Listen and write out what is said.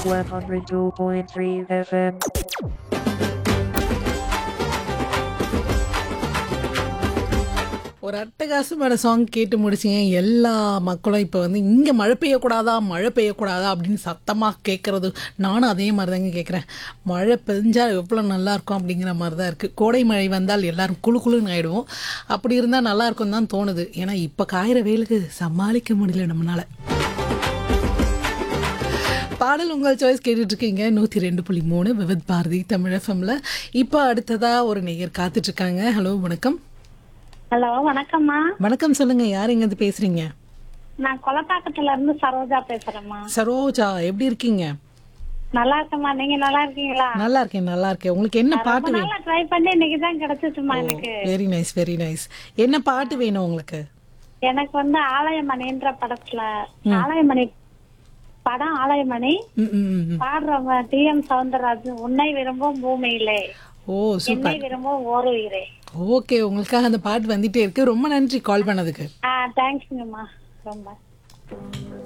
102.3 FM. ஒரு அட்டகாசமான song கேட்டு முடிச்சிங்க எல்லா மக்களும் இப்போ வந்து இங்கே மழை பெய்யக்கூடாதா மழை பெய்யக்கூடாதா அப்படின்னு சத்தமாக கேட்குறது நானும் அதே மாதிரி தாங்க கேட்குறேன் மழை பெஞ்சால் எவ்வளோ நல்லா இருக்கும் அப்படிங்கிற மாதிரி தான் இருக்குது கோடை மழை வந்தால் எல்லாரும் குளு குளுன்னு ஆயிடுவோம் அப்படி இருந்தால் நல்லா இருக்கும் தான் தோணுது ஏன்னா இப்போ காயிற வெயிலுக்கு சமாளிக்க முடியல நம்மளால பாடல் உங்கள் சாய்ஸ் கேட்டுட்டு இருக்கீங்க நூற்றி ரெண்டு புள்ளி மூணு விவித் பாரதி தமிழ் எஃப்எம்ல இப்போ அடுத்ததாக ஒரு நேயர் காத்துட்டு இருக்காங்க ஹலோ வணக்கம் ஹலோ வணக்கம்மா வணக்கம் சொல்லுங்க யார் எங்கேருந்து பேசுறீங்க நான் கொலப்பாக்கத்துல இருந்து சரோஜா பேசுறேம்மா சரோஜா எப்படி இருக்கீங்க நல்லா இருக்கேம்மா நீங்க நல்லா இருக்கீங்களா நல்லா இருக்கேன் நல்லா இருக்கேன் உங்களுக்கு என்ன ரொம்ப பாட்டு வேணும் நாளா ட்ரை பண்ணி இன்னைக்கு தான் கிடைச்சிச்சுமா எனக்கு வெரி நைஸ் வெரி நைஸ் என்ன பாட்டு வேணும் உங்களுக்கு எனக்கு வந்து ஆலயமணின்ற படத்துல ஆலயமணி படம் ஆலயமணி ம், ம், ம், ம். பாடுறவங்க டி எம் சவுந்தரராஜன் உன்னை விரும்பும் பூமியிலே ஓ என்னை சூப்பர் விரும்பும் ஓர் உயிரே ஓகே உங்களுக்காக அந்த பாட்டு வந்துட்டே இருக்கு ரொம்ப நன்றி கால் பண்ணதுக்கு ஆ தேங்க்ஸுங்கம்மா ரொம்ப